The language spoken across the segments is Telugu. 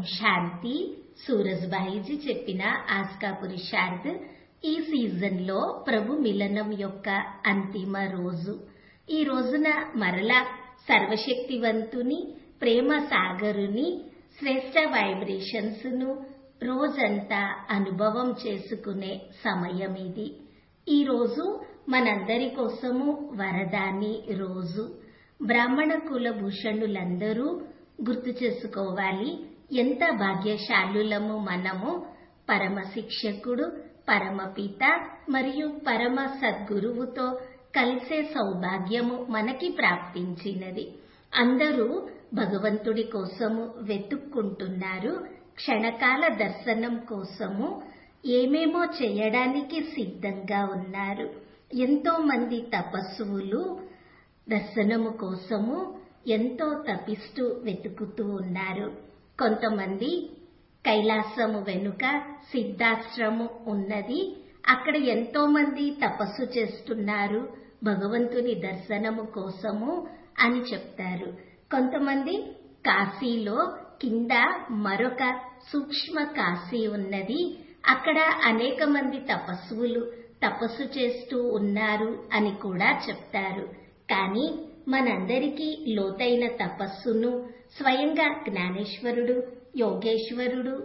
శాంతి సూరజ్భాయిజీ చెప్పిన ఆస్కా పురుషార్థ్ ఈ సీజన్ లో ప్రభు మిలనం యొక్క అంతిమ రోజు ఈ రోజున మరలా సర్వశక్తివంతుని ప్రేమ సాగరుని శ్రేష్ట వైబ్రేషన్స్ ను రోజంతా అనుభవం చేసుకునే సమయం ఇది ఈ రోజు మనందరి కోసము వరదాని రోజు బ్రాహ్మణ కుల భూషణులందరూ గుర్తు చేసుకోవాలి ఎంత భాగ్యశాలులము మనము పరమ శిక్షకుడు పరమపిత మరియు పరమ సద్గురువుతో కలిసే సౌభాగ్యము మనకి ప్రాప్తించినది అందరూ భగవంతుడి కోసము వెతుక్కుంటున్నారు క్షణకాల దర్శనం కోసము ఏమేమో చేయడానికి సిద్ధంగా ఉన్నారు ఎంతో మంది తపస్సువులు దర్శనము కోసము ఎంతో తపిస్తూ వెతుకుతూ ఉన్నారు కొంతమంది కైలాసము వెనుక సిద్ధాశ్రము ఉన్నది అక్కడ ఎంతో మంది తపస్సు చేస్తున్నారు భగవంతుని దర్శనము కోసము అని చెప్తారు కొంతమంది కాశీలో కింద మరొక సూక్ష్మ కాశీ ఉన్నది అక్కడ అనేక మంది తపస్సులు తపస్సు చేస్తూ ఉన్నారు అని కూడా చెప్తారు కానీ మనందరికీ లోతైన తపస్సును స్వయంగా జ్ఞానేశ్వరుడు యోగేశ్వరుడు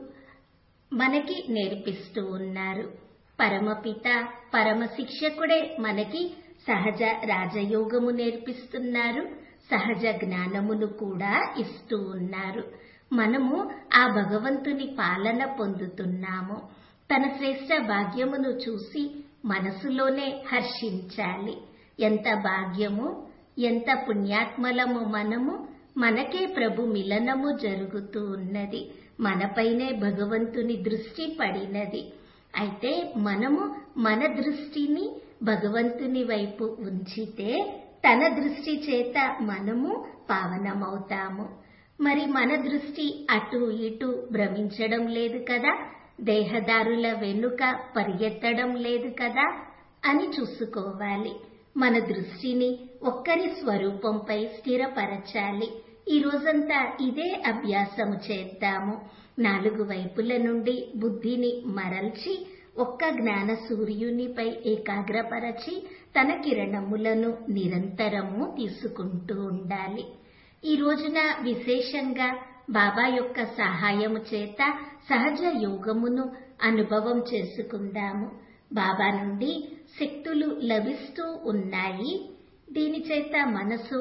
మనకి నేర్పిస్తూ ఉన్నారు పరమపిత పరమ శిక్షకుడే మనకి సహజ రాజయోగము నేర్పిస్తున్నారు సహజ జ్ఞానమును కూడా ఇస్తూ ఉన్నారు మనము ఆ భగవంతుని పాలన పొందుతున్నాము తన శ్రేష్ట భాగ్యమును చూసి మనసులోనే హర్షించాలి ఎంత భాగ్యము ఎంత పుణ్యాత్మలము మనము మనకే ప్రభు మిలనము జరుగుతూ ఉన్నది మనపైనే భగవంతుని దృష్టి పడినది అయితే మనము మన దృష్టిని భగవంతుని వైపు ఉంచితే తన దృష్టి చేత మనము పావనమవుతాము మరి మన దృష్టి అటు ఇటు భ్రమించడం లేదు కదా దేహదారుల వెనుక పరిగెత్తడం లేదు కదా అని చూసుకోవాలి మన దృష్టిని ఒక్కరి స్వరూపంపై స్థిరపరచాలి ఈ రోజంతా ఇదే అభ్యాసము చేద్దాము నాలుగు వైపుల నుండి బుద్ధిని మరల్చి ఒక్క జ్ఞాన సూర్యునిపై ఏకాగ్రపరచి తన కిరణములను నిరంతరము తీసుకుంటూ ఉండాలి ఈ రోజున విశేషంగా బాబా యొక్క సహాయము చేత సహజ యోగమును అనుభవం చేసుకుందాము బాబా నుండి శక్తులు లభిస్తూ ఉన్నాయి దీని చేత మనసు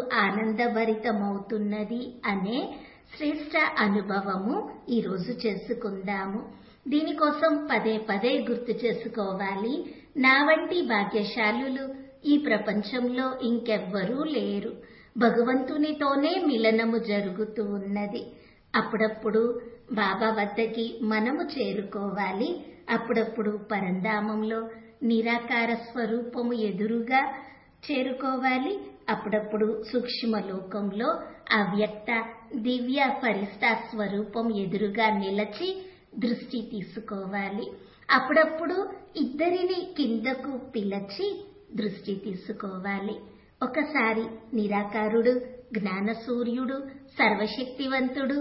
ఆనందభరితమవుతున్నది అనే శ్రేష్ట అనుభవము ఈరోజు చేసుకుందాము దీనికోసం పదే పదే గుర్తు చేసుకోవాలి నా వంటి భాగ్యశాలులు ఈ ప్రపంచంలో ఇంకెవ్వరూ లేరు భగవంతునితోనే మిలనము జరుగుతూ ఉన్నది అప్పుడప్పుడు బాబా వద్దకి మనము చేరుకోవాలి అప్పుడప్పుడు పరంధామంలో నిరాకార స్వరూపము ఎదురుగా చేరుకోవాలి అప్పుడప్పుడు సూక్ష్మ లోకంలో అవ్యక్త దివ్య ఫరిస్తా స్వరూపం ఎదురుగా నిలచి దృష్టి తీసుకోవాలి అప్పుడప్పుడు ఇద్దరిని కిందకు పిలచి దృష్టి తీసుకోవాలి ఒకసారి నిరాకారుడు జ్ఞాన సూర్యుడు సర్వశక్తివంతుడు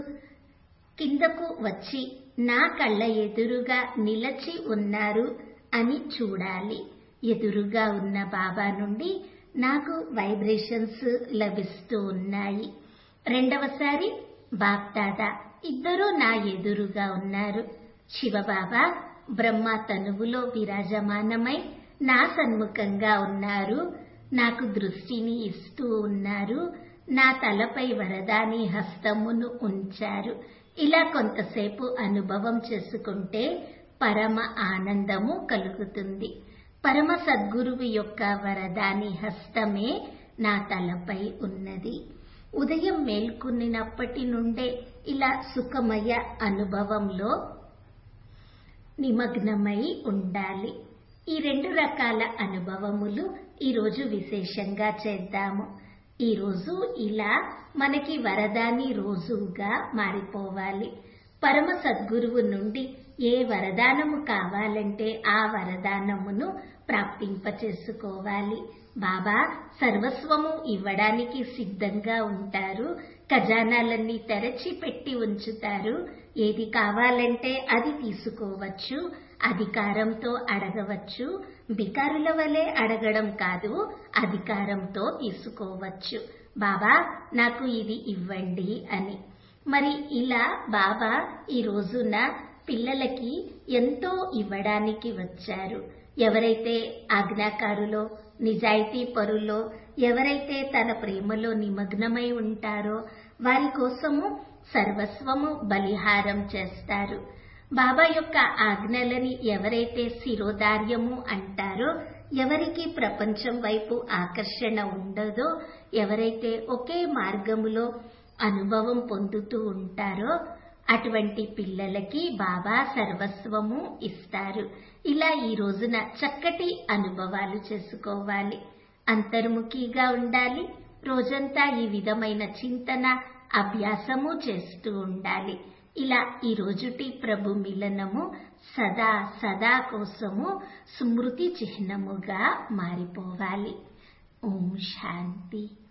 కిందకు వచ్చి నా కళ్ళ ఎదురుగా నిలచి ఉన్నారు అని చూడాలి ఎదురుగా ఉన్న బాబా నుండి నాకు వైబ్రేషన్స్ లభిస్తూ ఉన్నాయి రెండవసారి బాప్దాదా ఇద్దరూ నా ఎదురుగా ఉన్నారు శివబాబా బ్రహ్మ తనువులో విరాజమానమై నా సన్ముఖంగా ఉన్నారు నాకు దృష్టిని ఇస్తూ ఉన్నారు నా తలపై వరదాని హస్తమును ఉంచారు ఇలా కొంతసేపు అనుభవం చేసుకుంటే పరమ ఆనందము కలుగుతుంది పరమ సద్గురువు యొక్క వరదాని హస్తమే నా తలపై ఉన్నది ఉదయం మేల్కొనినప్పటి నుండే ఇలా సుఖమయ అనుభవంలో నిమగ్నమై ఉండాలి ఈ రెండు రకాల అనుభవములు ఈరోజు విశేషంగా చేద్దాము ఈరోజు ఇలా మనకి వరదాని రోజుగా మారిపోవాలి పరమ సద్గురువు నుండి ఏ వరదానము కావాలంటే ఆ వరదానమును ప్రాప్తింపచేసుకోవాలి బాబా సర్వస్వము ఇవ్వడానికి సిద్ధంగా ఉంటారు ఖజానాలన్నీ తెరచి పెట్టి ఉంచుతారు ఏది కావాలంటే అది తీసుకోవచ్చు అధికారంతో అడగవచ్చు బికారుల వలె అడగడం కాదు అధికారంతో తీసుకోవచ్చు బాబా నాకు ఇది ఇవ్వండి అని మరి ఇలా బాబా ఈ రోజున పిల్లలకి ఎంతో ఇవ్వడానికి వచ్చారు ఎవరైతే ఆజ్ఞాకారులో నిజాయితీ పరులో ఎవరైతే తన ప్రేమలో నిమగ్నమై ఉంటారో వారి కోసము సర్వస్వము బలిహారం చేస్తారు బాబా యొక్క ఆజ్ఞలని ఎవరైతే శిరోధార్యము అంటారో ఎవరికి ప్రపంచం వైపు ఆకర్షణ ఉండదో ఎవరైతే ఒకే మార్గములో అనుభవం పొందుతూ ఉంటారో అటువంటి పిల్లలకి బాబా సర్వస్వము ఇస్తారు ఇలా ఈ రోజున చక్కటి అనుభవాలు చేసుకోవాలి అంతర్ముఖిగా ఉండాలి రోజంతా ఈ విధమైన చింతన అభ్యాసము చేస్తూ ఉండాలి ఇలా ఈ రోజుటి ప్రభు మిలనము సదా సదా కోసము స్మృతి చిహ్నముగా మారిపోవాలి ఓం శాంతి